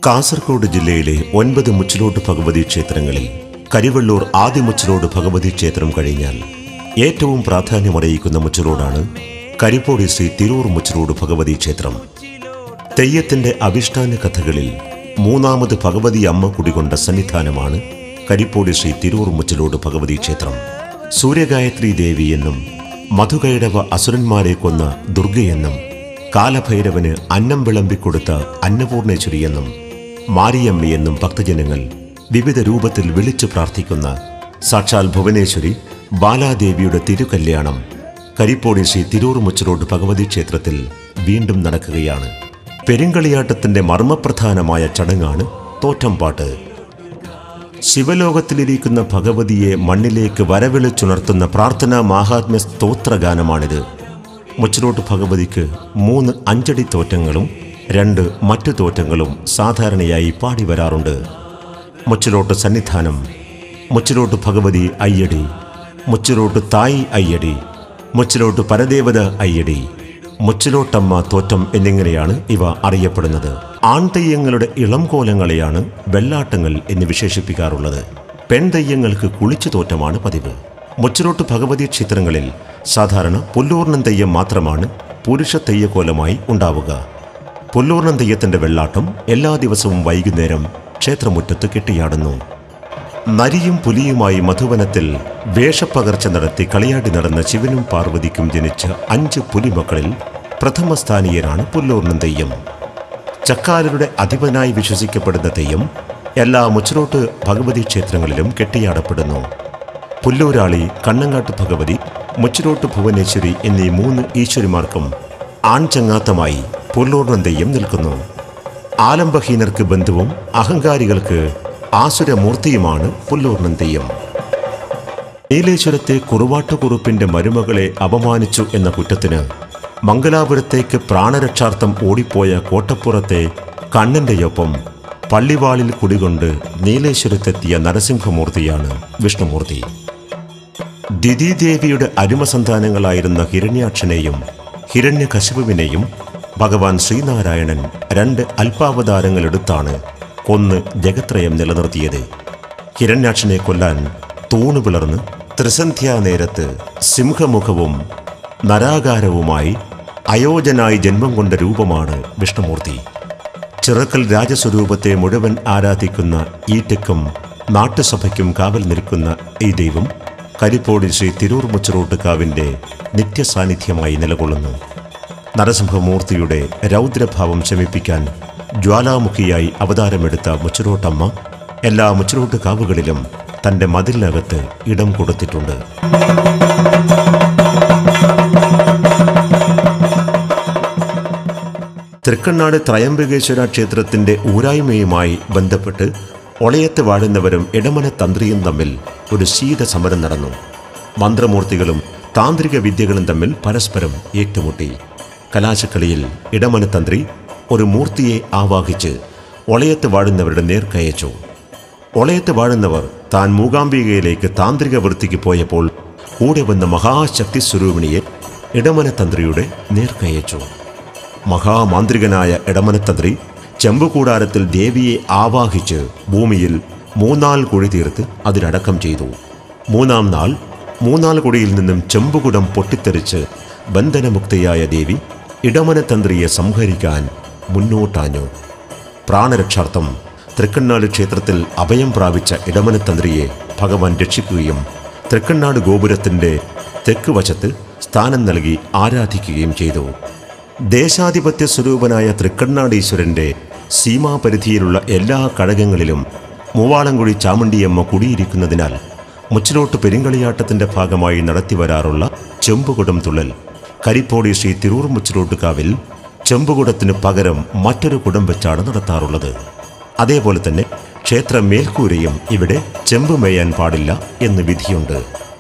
കാസർഗോഡ് ജില്ലയിലെ ഒൻപത് മുച്ചിലോട്ട് ഭഗവതി ക്ഷേത്രങ്ങളിൽ കരിവള്ളൂർ ആദ്യ മുച്ചിലോട് ഭഗവതി ക്ഷേത്രം കഴിഞ്ഞാൽ ഏറ്റവും പ്രാധാന്യമറിയിക്കുന്ന മുച്ചിലോടാണ് കരിപ്പോടി ശ്രീ തിരൂർ മുച്ചിലോട് ഭഗവതി ക്ഷേത്രം തെയ്യത്തിന്റെ അവിഷ്ടാന കഥകളിൽ മൂന്നാമത് ഭഗവതി അമ്മ കുടികൊണ്ട സന്നിധാനമാണ് കരിപ്പോടി ശ്രീ തിരൂർ മുച്ചിലോട് ഭഗവതി ക്ഷേത്രം സൂര്യഗായത്രി ദേവി എന്നും മധുകൈടവ അസുരന്മാരെ കൊന്ന ദുർഗയെന്നും കാലഭൈരവന് അന്നം വിളമ്പിക്കൊടുത്ത അന്നപൂർണേശ്വരി എന്നും മാരിയമ്മയെന്നും ഭക്തജനങ്ങൾ വിവിധ രൂപത്തിൽ വിളിച്ചു പ്രാർത്ഥിക്കുന്ന സാക്ഷാൽ ഭുവനേശ്വരി ബാലാദേവിയുടെ തിരുകല്യാണം കരിപ്പോടി ശ്രീ തിരൂർ മുച്ചിലോട് ഭഗവതി ക്ഷേത്രത്തിൽ വീണ്ടും നടക്കുകയാണ് പെരുങ്കളിയാട്ടത്തിന്റെ മർമ്മപ്രധാനമായ ചടങ്ങാണ് തോറ്റംപാട്ട് ശിവലോകത്തിലിരിക്കുന്ന ഭഗവതിയെ മണ്ണിലേക്ക് വരവിളിച്ചുണർത്തുന്ന പ്രാർത്ഥനാ മാഹാത്മ്യ സ്തോത്രഗാനമാണിത് മുച്ചിലോട്ട് ഭഗവതിക്ക് മൂന്ന് അഞ്ചടി തോറ്റങ്ങളും രണ്ട് മറ്റു തോറ്റങ്ങളും സാധാരണയായി പാടി വരാറുണ്ട് മുച്ചിലോട്ട് സന്നിധാനം മുച്ചിലോട്ട് ഭഗവതി അയ്യടി മുച്ചിലോട്ട് തായി അയ്യടി മുച്ചിലോട്ട് പരദേവത അയ്യടി മുച്ചിലോട്ടമ്മ തോറ്റം എന്നിങ്ങനെയാണ് ഇവ അറിയപ്പെടുന്നത് ആൺതെയ്യങ്ങളുടെ ഇളം കോലങ്ങളെയാണ് വെള്ളാട്ടങ്ങൾ എന്ന് വിശേഷിപ്പിക്കാറുള്ളത് പെൺതെയ്യങ്ങൾക്ക് കുളിച്ചു തോറ്റമാണ് പതിവ് മുച്ചിലോട്ട് ഭഗവതി ക്ഷേത്രങ്ങളിൽ സാധാരണ പുല്ലൂർണം തെയ്യം മാത്രമാണ് പുരുഷ തെയ്യക്കോലമായി ഉണ്ടാവുക പുല്ലൂർണം തെയ്യത്തിന്റെ വെള്ളാട്ടം എല്ലാ ദിവസവും വൈകുന്നേരം ക്ഷേത്രമുറ്റത്ത് കെട്ടിയാടുന്നു നരിയും പുലിയുമായി മധുവനത്തിൽ വേഷപ്പകർച്ച നടത്തി കളിയാടി നടന്ന ശിവനും പാർവതിക്കും ജനിച്ച അഞ്ച് പുലിമക്കളിൽ പ്രഥമ സ്ഥാനീയനാണ് പുല്ലൂർണം തെയ്യം ചക്കാലരുടെ അധിപനായി വിശ്വസിക്കപ്പെടുന്ന തെയ്യം എല്ലാ മുച്ചിലോട്ട് ഭഗവതി ക്ഷേത്രങ്ങളിലും കെട്ടിയാടപ്പെടുന്നു പുല്ലൂരാളി കണ്ണങ്ങാട്ട് ഭഗവതി മുച്ചിലോട്ട് ഭുവനേശ്വരി എന്നീ മൂന്ന് ഈശ്വരിമാർക്കും ആൺചങ്ങാത്തമായി പുല്ലൂർണം തെയ്യം നിൽക്കുന്നു ആലംബഹീനർക്ക് ബന്ധുവും അഹങ്കാരികൾക്ക് ആസുരമൂർത്തിയുമാണ് പുല്ലൂർണം തെയ്യം നീലേശ്വരത്തെ കുറുവാട്ടുകുറുപ്പിന്റെ മരുമകളെ അപമാനിച്ചു എന്ന കുറ്റത്തിന് മംഗലാപുരത്തേക്ക് പ്രാണരക്ഷാർത്ഥം ഓടിപ്പോയ കോട്ടപ്പുറത്തെ കണ്ണന്റെയൊപ്പം പള്ളിവാളിൽ കുടികൊണ്ട് നീലേശ്വരത്തെത്തിയ നരസിംഹമൂർത്തിയാണ് വിഷ്ണുമൂർത്തി ദിതിദേവിയുടെ അരുമസന്താനങ്ങളായിരുന്ന ഹിരണ്യാക്ഷനെയും ഹിരണ്യകശിപുവിനെയും ഭഗവാൻ ശ്രീനാരായണൻ രണ്ട് അല്പാവതാരങ്ങളെടുത്താണ് കൊന്ന് ജഗത്രയം നിലനിർത്തിയത് ഹിരണ്യാക്ഷനെ കൊല്ലാൻ തൂണു പിളർന്ന് ത്രിസന്ധ്യാ നേരത്ത് സിംഹമുഖവും നരാകാരവുമായി അയോജനായി ജന്മം കൊണ്ട രൂപമാണ് വിഷ്ണുമൂർത്തി ചിറക്കൽ രാജസ്വരൂപത്തെ മുഴുവൻ ആരാധിക്കുന്ന ഈ തെക്കും നാട്ടുസഭയ്ക്കും കാവൽ നിൽക്കുന്ന ഈ ദൈവം കരിപ്പോടി ശ്രീ തിരൂർ മുച്ചറോട്ടുകാവിൻ്റെ നിത്യസാന്നിധ്യമായി നിലകൊള്ളുന്നു നരസിംഹമൂർത്തിയുടെ രൗദ്രഭാവം ശമിപ്പിക്കാൻ ജ്വാലാമുഖിയായി അവതാരമെടുത്ത മുച്ചറോട്ടമ്മ എല്ലാ മുച്ചറോട്ട് കാവുകളിലും തൻ്റെ മതിലിനകത്ത് ഇടം കൊടുത്തിട്ടുണ്ട് തൃക്കണ്ണാട് ത്രയംബകേശ്വര ക്ഷേത്രത്തിന്റെ ഊരായ്മയുമായി ബന്ധപ്പെട്ട് ഒളയത്ത് വാഴുന്നവരും ഇടമന തന്ത്രിയും തമ്മിൽ ഒരു ശീത സമരം നടന്നു മന്ത്രമൂർത്തികളും താന്ത്രിക വിദ്യകളും തമ്മിൽ പരസ്പരം ഏറ്റുമുട്ടി കലാശക്കളിയിൽ ഇടമന തന്ത്രി ഒരു മൂർത്തിയെ ആവാഹിച്ച് ഒളയത്ത് വാഴുന്നവരുടെ നേർക്കയച്ചു ഒളയത്ത് വാഴുന്നവർ താൻ മൂകാംബികയിലേക്ക് താന്ത്രിക വൃത്തിക്ക് പോയപ്പോൾ കൂടെ വന്ന മഹാശക്തി സ്വരൂപിണിയെ ഇടമനതന്ത്രിയുടെ നേർക്കയച്ചു മഹാമാന്ത്രികനായ ഇടമനത്തന്ത്രി ചെമ്പുകൂടാരത്തിൽ ദേവിയെ ആവാഹിച്ച് ഭൂമിയിൽ മൂന്നാൾ കുഴി തീർത്ത് അതിനടക്കം ചെയ്തു മൂന്നാം നാൾ മൂന്നാൾ കുഴിയിൽ നിന്നും ചെമ്പുകുടം പൊട്ടിത്തെറിച്ച് ബന്ധനമുക്തയായ ദേവി ഇടമനതന്ത്രിയെ സംഹരിക്കാൻ മുന്നോട്ടാഞ്ഞു പ്രാണരക്ഷാർത്ഥം തൃക്കണ്ണാട് ക്ഷേത്രത്തിൽ അഭയം പ്രാപിച്ച ഇടമനതന്ത്രിയെ ഭഗവാൻ രക്ഷിക്കുകയും തൃക്കണ്ണാട് ഗോപുരത്തിൻ്റെ തെക്ക് വശത്ത് സ്ഥാനം നൽകി ആരാധിക്കുകയും ചെയ്തു ദേശാധിപത്യ സ്വരൂപനായ തൃക്കണ്ണാടീശ്വരന്റെ സീമാപരിധിയിലുള്ള എല്ലാ കഴകങ്ങളിലും മൂവാളംകുഴി ചാമുണ്ടിയമ്മ കുടിയിരിക്കുന്നതിനാൽ മുച്ചിലോട്ട് പെരുങ്കളിയാട്ടത്തിന്റെ ഭാഗമായി നടത്തിവരാറുള്ള ചെമ്പുകുടം തുള്ളൽ കരിപ്പോടി ശ്രീ തിരൂർ മുച്ചിലോട്ടുകാവിൽ ചെമ്പുകുടത്തിന് പകരം മറ്റൊരു കുടം വെച്ചാണ് നടത്താറുള്ളത് അതേപോലെ തന്നെ ക്ഷേത്ര മേൽക്കൂരയും ഇവിടെ ചെമ്പ് മേയാൻ പാടില്ല എന്ന് വിധിയുണ്ട്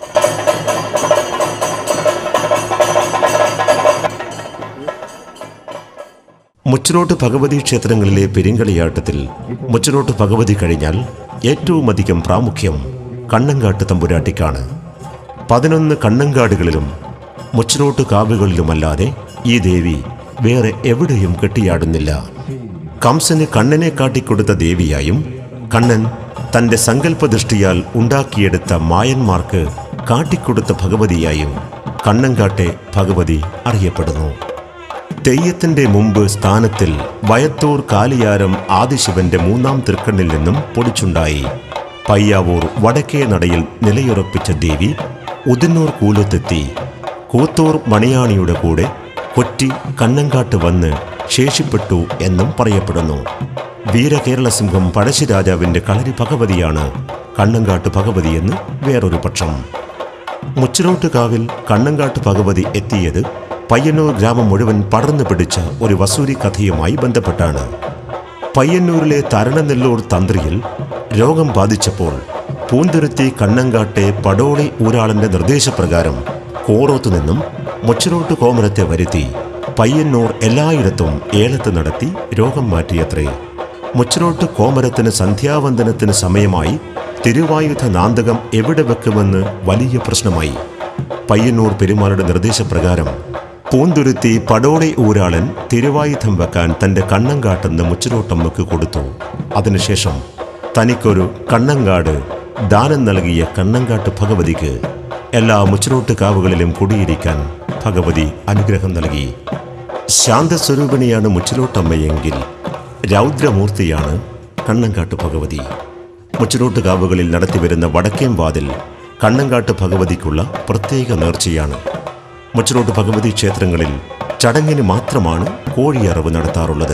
മുച്ചിലോട്ട് ഭഗവതി ക്ഷേത്രങ്ങളിലെ പെരിങ്കളിയാട്ടത്തിൽ മുച്ചിലോട്ട് ഭഗവതി കഴിഞ്ഞാൽ ഏറ്റവും അധികം പ്രാമുഖ്യം കണ്ണങ്കാട്ട് തമ്പുരാട്ടിക്കാണ് പതിനൊന്ന് കണ്ണങ്കാടുകളിലും മുച്ചിലോട്ട് കാവുകളിലുമല്ലാതെ ഈ ദേവി വേറെ എവിടെയും കെട്ടിയാടുന്നില്ല കംസന് കണ്ണനെ കാട്ടിക്കൊടുത്ത ദേവിയായും കണ്ണൻ തന്റെ സങ്കല്പദൃഷ്ടിയാൽ ഉണ്ടാക്കിയെടുത്ത മായന്മാർക്ക് കാട്ടിക്കൊടുത്ത ഭഗവതിയായും കണ്ണങ്കാട്ടെ ഭഗവതി അറിയപ്പെടുന്നു തെയ്യത്തിന്റെ മുമ്പ് സ്ഥാനത്തിൽ വയത്തൂർ കാലിയാരം ആദിശിവന്റെ മൂന്നാം തൃക്കണ്ണിൽ നിന്നും പൊടിച്ചുണ്ടായി പയ്യാവൂർ വടക്കേ നടയിൽ നിലയുറപ്പിച്ച ദേവി ഉദിന്നൂർ കൂലത്തെത്തി കൂത്തൂർ മണിയാണിയുടെ കൂടെ കൊറ്റി കണ്ണങ്കാട്ട് വന്ന് ശേഷിപ്പെട്ടു എന്നും പറയപ്പെടുന്നു വീരകേരളസിംഹം പഴശ്ശിരാജാവിന്റെ കളരി ഭഗവതിയാണ് കണ്ണങ്കാട്ട് ഭഗവതിയെന്ന് വേറൊരു പക്ഷം മുച്ചിലോട്ടുകാവിൽ കണ്ണങ്കാട്ട് ഭഗവതി എത്തിയത് പയ്യന്നൂർ ഗ്രാമം മുഴുവൻ പടർന്നു പിടിച്ച ഒരു വസൂരി കഥയുമായി ബന്ധപ്പെട്ടാണ് പയ്യന്നൂരിലെ തരണനെല്ലൂർ തന്ത്രിയിൽ രോഗം ബാധിച്ചപ്പോൾ പൂന്തുരുത്തി കണ്ണങ്കാട്ടെ പടോളി ഊരാളന്റെ നിർദ്ദേശപ്രകാരം കോറോത്തു നിന്നും മുച്ചിലോട്ട് കോമരത്തെ വരുത്തി പയ്യന്നൂർ എല്ലായിടത്തും ഏലത്ത് നടത്തി രോഗം മാറ്റിയത്രേ മുച്ചിലോട്ട് കോമരത്തിന് സന്ധ്യാവന്ദനത്തിന് സമയമായി തിരുവായുധ നാന്തകം എവിടെ വെക്കുമെന്ന് വലിയ പ്രശ്നമായി പയ്യന്നൂർ പെരുമാളുടെ നിർദ്ദേശപ്രകാരം പൂന്തുരുത്തി പടോളി ഊരാളൻ തിരുവായുധം വെക്കാൻ തന്റെ കണ്ണങ്കാട്ടെന്ന് മുച്ചിലോട്ടമ്മക്ക് കൊടുത്തു അതിനുശേഷം തനിക്കൊരു കണ്ണങ്കാട് ദാനം നൽകിയ കണ്ണങ്കാട്ട് ഭഗവതിക്ക് എല്ലാ മുച്ചിലോട്ട് കാവുകളിലും കുടിയിരിക്കാൻ ഭഗവതി അനുഗ്രഹം നൽകി ശാന്തസ്വരൂപിണിയാണ് മുച്ചിലോട്ടമ്മയെങ്കിൽ രൗദ്രമൂർത്തിയാണ് കണ്ണങ്കാട്ട് ഭഗവതി മുച്ചിലോട്ട് കാവുകളിൽ നടത്തിവരുന്ന വടക്കേം വാതിൽ കണ്ണങ്കാട്ട് ഭഗവതിക്കുള്ള പ്രത്യേക നേർച്ചയാണ് മുച്ചിലോട്ട് ഭഗവതി ക്ഷേത്രങ്ങളിൽ ചടങ്ങിന് മാത്രമാണ് കോഴിയറവ് നടത്താറുള്ളത്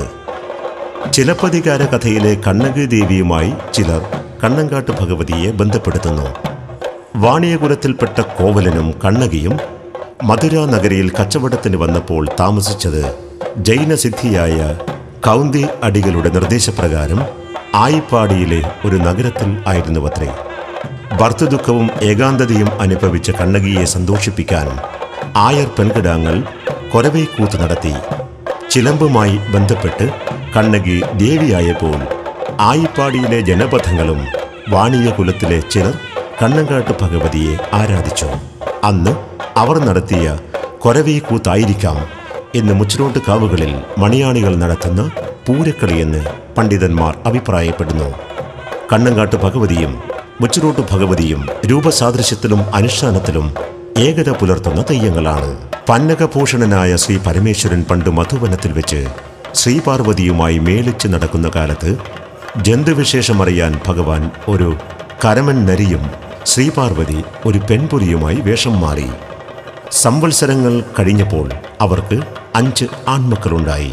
ചിലപ്പതികാര കഥയിലെ കണ്ണകി ദേവിയുമായി ചിലർ കണ്ണങ്കാട്ട് ഭഗവതിയെ ബന്ധപ്പെടുത്തുന്നു വാണിയകുലത്തിൽപ്പെട്ട കോവലനും കണ്ണകിയും മധുര നഗരിയിൽ കച്ചവടത്തിന് വന്നപ്പോൾ താമസിച്ചത് ജൈനസിദ്ധിയായ കൗന്തി അടികളുടെ നിർദ്ദേശപ്രകാരം ആയിപ്പാടിയിലെ ഒരു നഗരത്തിൽ ആയിരുന്നുവത്രേ ഭർത്തൃദുഃഖവും ഏകാന്തതയും അനുഭവിച്ച കണ്ണകിയെ സന്തോഷിപ്പിക്കാൻ ആയർ പെൺകിടാങ്ങൾ കൊരവൈക്കൂത്ത് നടത്തി ചിലമ്പുമായി ബന്ധപ്പെട്ട് കണ്ണകി ദേവിയായപ്പോൾ ആയിപ്പാടിയിലെ ജനപഥങ്ങളും വാണിയ കുലത്തിലെ ചിലർ കണ്ണങ്കാട്ട് ഭഗവതിയെ ആരാധിച്ചു അന്ന് അവർ നടത്തിയ കൊരവീക്കൂത്തായിരിക്കാം എന്ന് മുച്ചിലോട്ട് കാവുകളിൽ മണിയാണികൾ നടത്തുന്ന പൂരക്കളിയെന്ന് പണ്ഡിതന്മാർ അഭിപ്രായപ്പെടുന്നു കണ്ണങ്കാട്ട് ഭഗവതിയും മുച്ചിലോട്ട് ഭഗവതിയും രൂപസാദൃശ്യത്തിലും അനുഷ്ഠാനത്തിലും ഏകത പുലർത്തുന്ന തെയ്യങ്ങളാണ് പന്നകഭൂഷണനായ ശ്രീ പരമേശ്വരൻ പണ്ട് മധുവനത്തിൽ വെച്ച് ശ്രീപാർവതിയുമായി മേളിച്ച് നടക്കുന്ന കാലത്ത് ജന്തുവിശേഷമറിയാൻ ഭഗവാൻ ഒരു കരമൻ നരിയും ശ്രീപാർവതി ഒരു പെൺപുലിയുമായി വേഷം മാറി സംവത്സരങ്ങൾ കഴിഞ്ഞപ്പോൾ അവർക്ക് അഞ്ച് ആൺമക്കളുണ്ടായി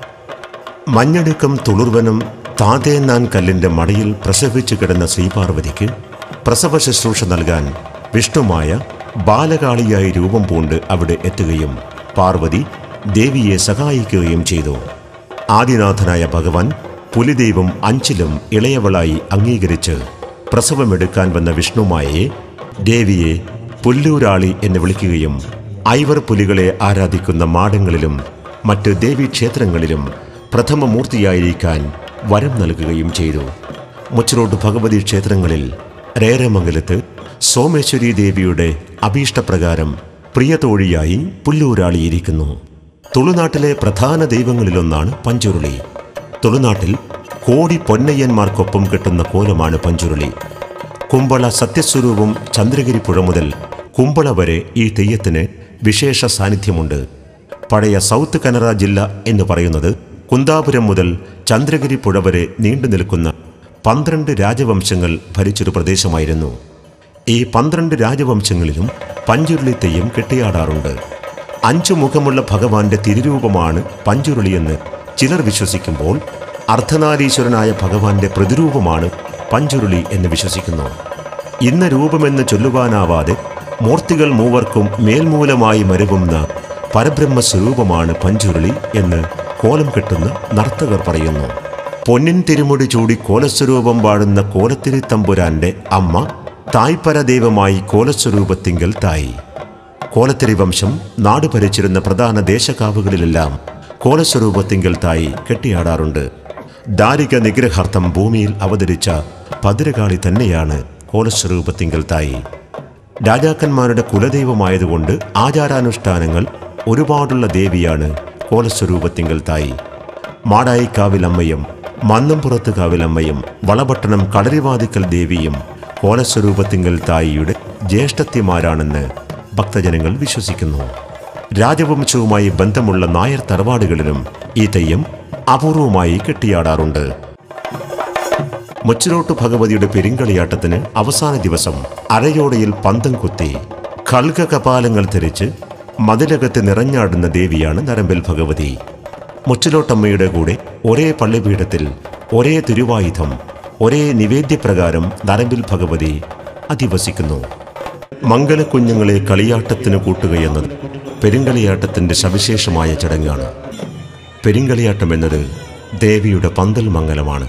മഞ്ഞടുക്കം തുളുർവനം താതേന്നാൻ കല്ലിന്റെ മടയിൽ പ്രസവിച്ചു കിടന്ന ശ്രീപാർവതിക്ക് പ്രസവ ശുശ്രൂഷ നൽകാൻ വിഷ്ണുമായ ബാലകാളിയായി രൂപം പൂണ്ട് അവിടെ എത്തുകയും പാർവതി ദേവിയെ സഹായിക്കുകയും ചെയ്തു ആദിനാഥനായ ഭഗവാൻ പുലിദൈവം അഞ്ചിലും ഇളയവളായി അംഗീകരിച്ച് പ്രസവമെടുക്കാൻ വന്ന വിഷ്ണുമായയെ ദേവിയെ പുല്ലൂരാളി എന്ന് വിളിക്കുകയും ഐവർ പുലികളെ ആരാധിക്കുന്ന മാടങ്ങളിലും മറ്റ് ദേവീക്ഷേത്രങ്ങളിലും പ്രഥമ മൂർത്തിയായിരിക്കാൻ വരം നൽകുകയും ചെയ്തു മുച്ചിലോട്ട് ഭഗവതി ക്ഷേത്രങ്ങളിൽ രേരമംഗലത്ത് സോമേശ്വരി ദേവിയുടെ അഭീഷ്ടപ്രകാരം പ്രിയതോഴിയായി പുല്ലൂരാളിയിരിക്കുന്നു തുളുനാട്ടിലെ പ്രധാന ദൈവങ്ങളിലൊന്നാണ് പഞ്ചുരുളി തുളുനാട്ടിൽ കോടി പൊന്നയ്യന്മാർക്കൊപ്പം കിട്ടുന്ന കോലമാണ് പഞ്ചുരുളി കുമ്പള സത്യസ്വരൂപം ചന്ദ്രഗിരി പുഴ മുതൽ കുമ്പള വരെ ഈ തെയ്യത്തിന് വിശേഷ സാന്നിധ്യമുണ്ട് പഴയ സൗത്ത് കനറ ജില്ല എന്ന് പറയുന്നത് കുന്താപുരം മുതൽ ചന്ദ്രഗിരി പുഴ വരെ നീണ്ടു നിൽക്കുന്ന പന്ത്രണ്ട് രാജവംശങ്ങൾ ഭരിച്ചൊരു പ്രദേശമായിരുന്നു ഈ പന്ത്രണ്ട് രാജവംശങ്ങളിലും പഞ്ചുരുളി തെയ്യം കെട്ടിയാടാറുണ്ട് അഞ്ചു മുഖമുള്ള ഭഗവാന്റെ തിരുരൂപമാണ് പഞ്ചുരുളിയെന്ന് ചിലർ വിശ്വസിക്കുമ്പോൾ അർദ്ധനാരീശ്വരനായ ഭഗവാന്റെ പ്രതിരൂപമാണ് പഞ്ചുരുളി എന്ന് വിശ്വസിക്കുന്നു ഇന്ന രൂപമെന്ന് ചൊല്ലുവാനാവാതെ മൂർത്തികൾ മൂവർക്കും മേൽമൂലമായി മരുവുന്ന പരബ്രഹ്മ സ്വരൂപമാണ് പഞ്ചുരുളി എന്ന് കോലം കെട്ടുന്ന നർത്തകർ പറയുന്നു പൊന്നിൻ തിരുമുടി ചൂടി കോലസ്വരൂപം വാഴുന്ന കോലത്തിരി തമ്പുരാന്റെ അമ്മ തായ്പര ദൈവമായി കോലസ്വരൂപത്തിങ്കൽ തായി കോലത്തിരി വംശം നാട് ഭരിച്ചിരുന്ന പ്രധാന ദേശകാവുകളിലെല്ലാം കോലസ്വരൂപത്തിങ്കൽ തായി കെട്ടിയാടാറുണ്ട് ദാരിക നിഗ്രഹാർത്ഥം ഭൂമിയിൽ അവതരിച്ച ഭദ്രകാളി തന്നെയാണ് കോലസ്വരൂപത്തിങ്കൽ തായി രാജാക്കന്മാരുടെ കുലദൈവമായതുകൊണ്ട് ആചാരാനുഷ്ഠാനങ്ങൾ ഒരുപാടുള്ള ദേവിയാണ് കോലസ്വരൂപത്തിങ്കൽ തായി മാടായിക്കാവിലമ്മയും മന്നംപുറത്ത് കാവിലമ്മയും വളപട്ടണം കളരിവാതിക്കൽ ദേവിയും കോലസ്വരൂപത്തിങ്കൽ തായിയുടെ ജ്യേഷ്ഠത്തിമാരാണെന്ന് ഭക്തജനങ്ങൾ വിശ്വസിക്കുന്നു രാജവംശവുമായി ബന്ധമുള്ള നായർ തറവാടുകളിലും ഈ തെയ്യം അപൂർവമായി കെട്ടിയാടാറുണ്ട് മുച്ചിലോട്ട് ഭഗവതിയുടെ പെരിങ്കളിയാട്ടത്തിന് അവസാന ദിവസം അരയോടയിൽ പന്തം കുത്തി ഖൽക കപാലങ്ങൾ ധരിച്ച് മതിലകത്ത് നിറഞ്ഞാടുന്ന ദേവിയാണ് നരമ്പൽ ഭഗവതി മുച്ചിലോട്ടമ്മയുടെ കൂടെ ഒരേ പള്ളിപീഠത്തിൽ ഒരേ തിരുവായുധം ഒരേ നിവേദ്യപ്രകാരം നരമ്പിൽ ഭഗവതി അധിവസിക്കുന്നു മംഗലക്കുഞ്ഞുങ്ങളെ കളിയാട്ടത്തിന് കൂട്ടുകയെന്നത് പെരുങ്കളിയാട്ടത്തിന്റെ സവിശേഷമായ ചടങ്ങാണ് പെരുങ്കളിയാട്ടം എന്നത് ദേവിയുടെ പന്തൽ മംഗലമാണ്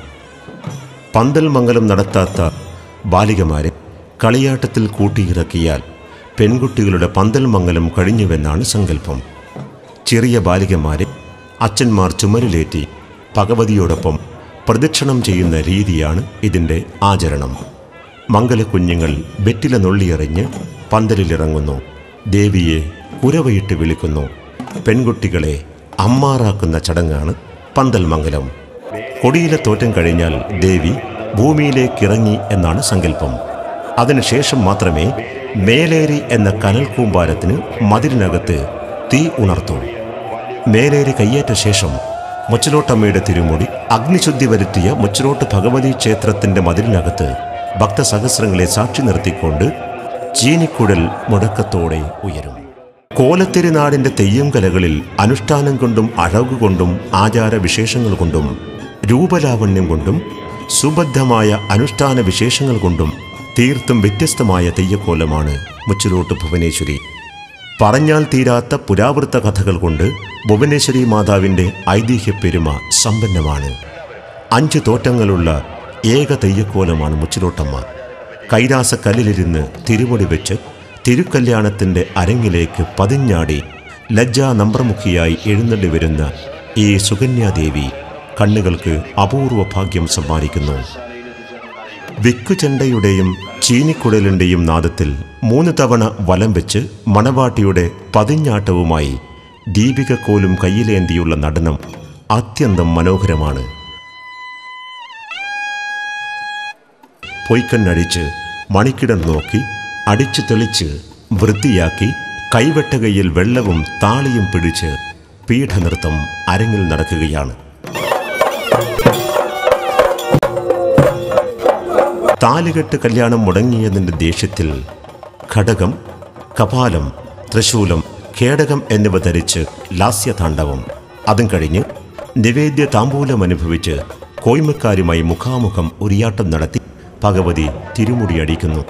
പന്തൽ മംഗലം നടത്താത്ത ബാലികമാരെ കളിയാട്ടത്തിൽ കൂട്ടിയിറക്കിയാൽ പെൺകുട്ടികളുടെ പന്തൽ മംഗലം കഴിഞ്ഞുവെന്നാണ് സങ്കല്പം ചെറിയ ബാലികമാരെ അച്ഛന്മാർ ചുമരിലേറ്റി ഭഗവതിയോടൊപ്പം പ്രദക്ഷിണം ചെയ്യുന്ന രീതിയാണ് ഇതിൻ്റെ ആചരണം മംഗലക്കുഞ്ഞുങ്ങൾ വെറ്റില നുള്ളിയെറിഞ്ഞ് പന്തലിലിറങ്ങുന്നു ദേവിയെ കുരവയിട്ട് വിളിക്കുന്നു പെൺകുട്ടികളെ അമ്മാറാക്കുന്ന ചടങ്ങാണ് പന്തൽ മംഗലം കൊടിയിലെ തോറ്റം കഴിഞ്ഞാൽ ദേവി ഭൂമിയിലേക്കിറങ്ങി എന്നാണ് സങ്കല്പം അതിനുശേഷം മാത്രമേ മേലേരി എന്ന കനൽ കൂമ്പാരത്തിന് മതിലിനകത്ത് തീ ഉണർത്തൂ മേലേരി കയ്യേറ്റ ശേഷം മുച്ചിലോട്ടമ്മയുടെ തിരുമുടി അഗ്നിശുദ്ധി വരുത്തിയ മുച്ചിലോട്ട് ഭഗവതി ക്ഷേത്രത്തിന്റെ മതിലിനകത്ത് ഭക്തസഹസ്രങ്ങളെ സാക്ഷി നിർത്തിക്കൊണ്ട് ചീനിക്കുഴൽ മുടക്കത്തോടെ ഉയരും കോലത്തിരുനാടിന്റെ തെയ്യം കലകളിൽ അനുഷ്ഠാനം കൊണ്ടും അഴകുകൊണ്ടും ആചാര വിശേഷങ്ങൾ കൊണ്ടും രൂപലാവണ്യം കൊണ്ടും സുബദ്ധമായ അനുഷ്ഠാന വിശേഷങ്ങൾ കൊണ്ടും തീർത്തും വ്യത്യസ്തമായ തെയ്യക്കോലമാണ് മുച്ചിലോട്ട് ഭുവനേശ്വരി പറഞ്ഞാൽ തീരാത്ത പുരാവൃത്ത കഥകൾ കൊണ്ട് ഭുവനേശ്വരി മാതാവിൻ്റെ ഐതിഹ്യ പെരുമ സമ്പന്നമാണ് അഞ്ച് തോറ്റങ്ങളുള്ള ഏക തെയ്യക്കോലമാണ് മുച്ചിലോട്ടമ്മ കൈലാസക്കല്ലിലിരുന്ന് തിരുമുടി വെച്ച് തിരുക്കല്യാണത്തിൻ്റെ അരങ്ങിലേക്ക് പതിഞ്ഞാടി ലജ്ജാ നമ്പ്രമുഖിയായി എഴുന്നള്ളി വരുന്ന ഈ സുകന്യാദേവി കണ്ണുകൾക്ക് അപൂർവ ഭാഗ്യം സമ്മാനിക്കുന്നു വിക്കുചെണ്ടയുടെയും ചീനിക്കുടലിൻ്റെയും നാദത്തിൽ മൂന്ന് തവണ വലം വെച്ച് മണവാട്ടിയുടെ പതിഞ്ഞാട്ടവുമായി ദീപികക്കോലും കയ്യിലേന്തിയുള്ള നടനം അത്യന്തം മനോഹരമാണ് പൊയ്ക്കണ്ണടിച്ച് മണിക്കിടം നോക്കി അടിച്ചു തെളിച്ച് വൃത്തിയാക്കി കൈവെട്ടകയിൽ വെള്ളവും താളിയും പിടിച്ച് പീഠനൃത്തം അരങ്ങിൽ നടക്കുകയാണ് താലികെട്ട് കല്യാണം മുടങ്ങിയതിൻ്റെ ദേഷ്യത്തിൽ ഘടകം കപാലം ത്രിശൂലം ഖേടകം എന്നിവ ധരിച്ച് ലാസ്യതാണ്ഡവം അതും കഴിഞ്ഞ് നിവേദ്യ താമ്പൂലം അനുഭവിച്ച് കോയ്മക്കാരുമായി മുഖാമുഖം ഉരിയാട്ടം നടത്തി ഭഗവതി തിരുമുടിയടിക്കുന്നു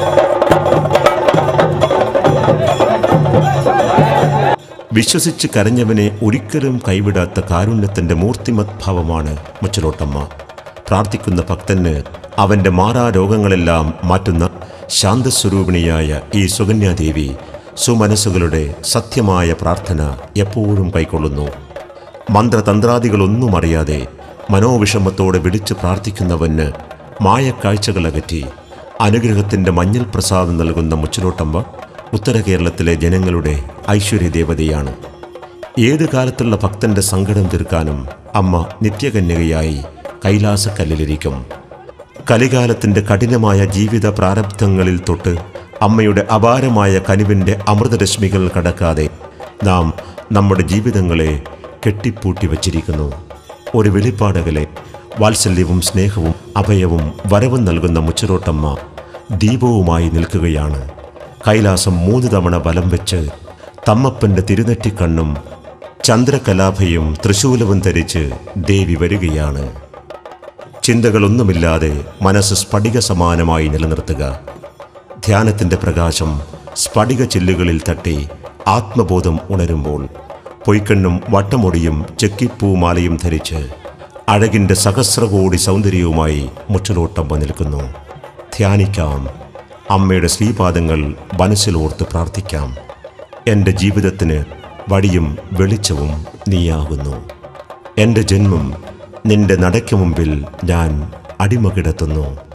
വിശ്വസിച്ച് കരഞ്ഞവനെ ഒരിക്കലും കൈവിടാത്ത കാരുണ്യത്തിന്റെ മൂർത്തിമത് ഭാവമാണ് മുച്ചലോട്ടമ്മ പ്രാർത്ഥിക്കുന്ന ഭക്തന് അവന്റെ മാറാ രോഗങ്ങളെല്ലാം മാറ്റുന്ന ശാന്തസ്വരൂപിണിയായ ഈ സുകന്യാദേവി സുമനസ്സുകളുടെ സത്യമായ പ്രാർത്ഥന എപ്പോഴും കൈക്കൊള്ളുന്നു മന്ത്രതന്ത്രാദികളൊന്നും അറിയാതെ മനോവിഷമത്തോടെ വിളിച്ച് പ്രാർത്ഥിക്കുന്നവന് മായക്കാഴ്ചകളകറ്റി അനുഗ്രഹത്തിന്റെ മഞ്ഞൾ പ്രസാദം നൽകുന്ന മുച്ചിലോട്ടമ്മ ഉത്തര കേരളത്തിലെ ജനങ്ങളുടെ ഐശ്വര്യദേവതയാണ് ഏത് കാലത്തുള്ള ഭക്തന്റെ സങ്കടം തീർക്കാനും അമ്മ നിത്യകന്യകയായി കൈലാസക്കല്ലിലിരിക്കും കലികാലത്തിന്റെ കഠിനമായ ജീവിത പ്രാരബ്ധങ്ങളിൽ തൊട്ട് അമ്മയുടെ അപാരമായ കനിവിൻ്റെ അമൃതരശ്മികൾ കടക്കാതെ നാം നമ്മുടെ ജീവിതങ്ങളെ കെട്ടിപ്പൂട്ടി വച്ചിരിക്കുന്നു ഒരു വെളിപ്പാടകലെ വാത്സല്യവും സ്നേഹവും അഭയവും വരവും നൽകുന്ന മുച്ചറോട്ടമ്മ ദീപവുമായി നിൽക്കുകയാണ് കൈലാസം മൂന്ന് തവണ വലം വെച്ച് തമ്മപ്പൻ്റെ തിരുനെറ്റിക്കണ്ണും ചന്ദ്രകലാഭയും തൃശൂലവും ധരിച്ച് ദേവി വരികയാണ് ചിന്തകളൊന്നുമില്ലാതെ മനസ്സ് സ്ഫടിക സമാനമായി നിലനിർത്തുക ധ്യാനത്തിൻ്റെ പ്രകാശം സ്ഫടിക ചില്ലുകളിൽ തട്ടി ആത്മബോധം ഉണരുമ്പോൾ പൊയ്ക്കണ്ണും വട്ടമൊടിയും ചെക്കിപ്പൂമാലയും ധരിച്ച് അഴകിൻ്റെ സഹസ്രകോടി സൗന്ദര്യവുമായി മുച്ചലോട്ടമ്മ നിൽക്കുന്നു ധ്യാനിക്കാം അമ്മയുടെ ശ്രീപാദങ്ങൾ മനസ്സിലോർത്ത് പ്രാർത്ഥിക്കാം എൻ്റെ ജീവിതത്തിന് വടിയും വെളിച്ചവും നീയാകുന്നു എൻ്റെ ജന്മം നിന്റെ നടയ്ക്ക് മുമ്പിൽ ഞാൻ അടിമ കിടത്തുന്നു